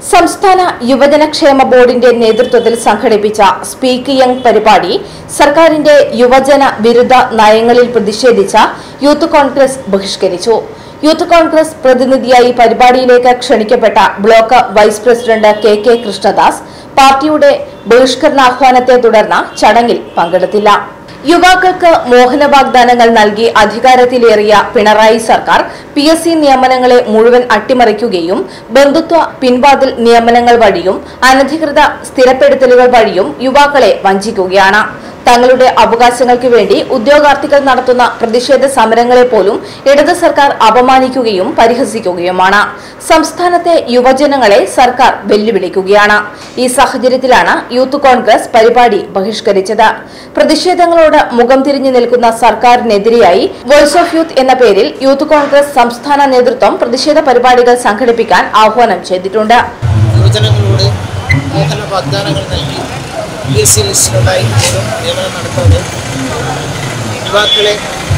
സംസ്ഥാന യുവജനക്ഷേമ ബോർഡിന്റെ നേതൃത്വത്തിൽ സംഘടിപ്പിച്ച സ്പീക്ക് യങ് പരിപാടി സർക്കാരിന്റെ യുവജന വിരുദ്ധ നയങ്ങളിൽ പ്രതിഷേധിച്ച യൂത്ത് കോൺഗ്രസ് ബഹിഷ്കരിച്ചു യൂത്ത് കോൺഗ്രസ് പ്രതിനിധിയായി പരിപാടിയിലേക്ക് ക്ഷണിക്കപ്പെട്ട block vice president K K Krishnadas പാർട്ടിയുടെ ബഹിഷ്കരണാഹ്വാനത്തെ തുടർന്ന് ചടങ്ങിൽ പങ്കെടുത്തില്ല യുവാക്കൾക്ക് മോഹന വാഗ്ദാനങ്ങൾ നൽകി അധികാരത്തിലേറിയ പിണറായി സർക്കാർ പി എസ് സി നിയമനങ്ങളെ മുഴുവൻ അട്ടിമറിക്കുകയും ബന്ധുത്വ പിൻവാതിൽ നിയമനങ്ങൾ വഴിയും അനധികൃത സ്ഥിരപ്പെടുത്തലുകൾ വഴിയും യുവാക്കളെ വഞ്ചിക്കുകയാണ് തങ്ങളുടെ അവകാശങ്ങൾക്ക് വേണ്ടി ഉദ്യോഗാർത്ഥികൾ നടത്തുന്ന പ്രതിഷേധ സമരങ്ങളെ പോലും ഇടത് സർക്കാർ അപമാനിക്കുകയും പരിഹസിക്കുകയുമാണ് സംസ്ഥാനത്തെ യുവജനങ്ങളെ സർക്കാർ വെല്ലുവിളിക്കുകയാണ് ഈ സാഹചര്യത്തിലാണ് യൂത്ത് കോൺഗ്രസ് പരിപാടി ബഹിഷ്കരിച്ചത് പ്രതിഷേധങ്ങളോട് മുഖം തിരിഞ്ഞു നിൽക്കുന്ന സർക്കാരിനെതിരെയായി വോയിസ് ഓഫ് യൂത്ത് എന്ന പേരിൽ യൂത്ത് കോൺഗ്രസ് സംസ്ഥാന നേതൃത്വം പ്രതിഷേധ പരിപാടികൾ സംഘടിപ്പിക്കാൻ ആഹ്വാനം ചെയ്തിട്ടുണ്ട് യുവജനങ്ങളോട് മോഹന വാഗ്ദാനങ്ങൾ നൽകി പി എസ് സി ലിസ്റ്റിലുണ്ടായി പോലും നിയമനം നടത്താതെ യുവാക്കളെ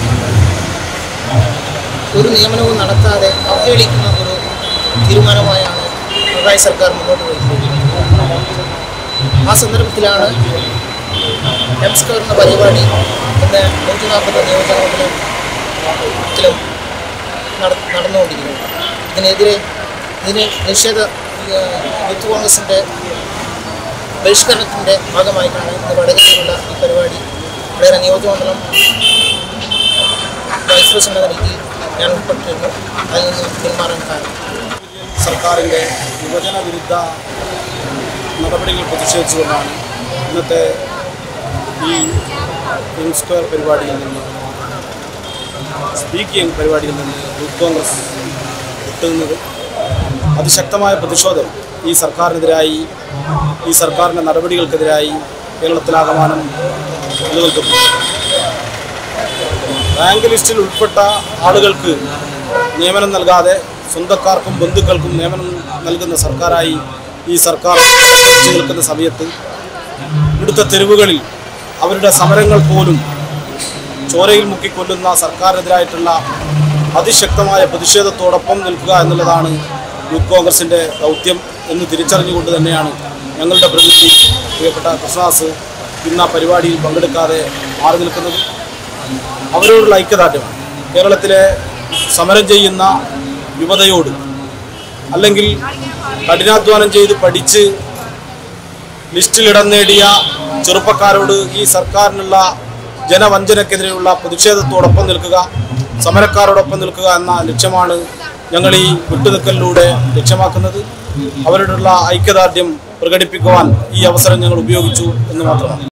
ഒരു നിയമനവും നടത്താതെ അവഹേളിക്കുന്ന ഒരു തീരുമാനമായാണ് പിണറായി സർക്കാർ മുന്നോട്ട് പോയിരിക്കുന്നത് ആ സന്ദർഭത്തിലാണ് എംസ്കർ എന്ന പരിപാടി ഇന്ന് നൂറ്റി നാൽപ്പത് നിയോജകമണ്ഡലം ത്തിലും നട- നടന്നുകൊണ്ടിരിക്കുന്നത് ഇതിനെതിരെ ഇതിന് നിഷേധ ഏഹ്, യൂത്ത് കോൺഗ്രസിൻ്റെ ബഹിഷ്കരണത്തിൻ്റെ ഭാഗമായിട്ടാണ് ഇന്ന് വടകരയിലുള്ള ഈ പരിപാടി വടകര നിയോജകമണ്ഡലം വൈസ് പ്രസിഡന്റ് എന്ന രീതിയിൽ ഞാൻ ഉൾപ്പെട്ടിരുന്നു അതിൽ നിന്ന് പിന്മാറാൻ കാരണം സർക്കാരിൻ്റെ യുവജന വിരുദ്ധ നടപടികൾ പ്രതിഷേധിച്ചുകൊണ്ടാണ് ഇന്നത്തെ ഈ യങ് സ്ക്വയർ പരിപാടിയിൽ നിന്ന് സ്പീക്ക് യങ് പരിപാടിയിൽ നിന്ന് യൂത്ത് കോൺഗ്രസ് വിട്ടുനിന്നത് അതിശക്തമായ പ്രതിഷേധം ഈ സർക്കാരിനെതിരായി ഈ സർക്കാരിൻ്റെ നടപടികൾക്കെതിരായി കേരളത്തിലാകമാനം നിലനിൽക്കുന്നു റാങ്ക് ലിസ്റ്റിൽ ഉൾപ്പെട്ട ആളുകൾക്ക് നിയമനം നൽകാതെ സ്വന്തക്കാർക്കും ബന്ധുക്കൾക്കും നിയമനം നൽകുന്ന സർക്കാരായി ഈ സർക്കാർ പ്രവർത്തിച്ചു നിൽക്കുന്ന സമയത്ത് ഇവിടുത്തെ തെരുവുകളിൽ അവരുടെ സമരങ്ങൾ പോലും ചോരയിൽ മുക്കിക്കൊല്ലുന്ന സർക്കാരിനെതിരായിട്ടുള്ള അതിശക്തമായ പ്രതിഷേധത്തോടൊപ്പം നിൽക്കുക എന്നുള്ളതാണ് യൂത്ത് കോൺഗ്രസിൻ്റെ ദൗത്യം എന്ന് തിരിച്ചറിഞ്ഞുകൊണ്ട് തന്നെയാണ് ഞങ്ങളുടെ പ്രതിനിധി പ്രിയപ്പെട്ട കൃഷ്ണദാസ് ഇന്ന് ആ പരിപാടിയിൽ പങ്കെടുക്കാതെ മാറി നിൽക്കുന്നത് അവരോടുള്ള ഐക്യദാർഢ്യമാണ് കേരളത്തിലെ സമരം ചെയ്യുന്ന യുവതയോട് അല്ലെങ്കിൽ കഠിനാധ്വാനം ചെയ്ത് പഠിച്ച് ലിസ്റ്റിൽ ഇടം നേടിയ ചെറുപ്പക്കാരോട് ഈ സർക്കാരിനുള്ള ജനവഞ്ചനക്കെതിരെയുള്ള പ്രതിഷേധത്തോടൊപ്പം നിൽക്കുക സമരക്കാരോടൊപ്പം നിൽക്കുക എന്ന ലക്ഷ്യമാണ് ഞങ്ങൾ ഈ വിട്ടുനിൽക്കലിലൂടെ ലക്ഷ്യമാക്കുന്നത് അവരോടുള്ള ഐക്യദാർഢ്യം പ്രകടിപ്പിക്കുവാൻ ഈ അവസരം ഞങ്ങൾ ഉപയോഗിച്ചു എന്ന് മാത്രമാണ്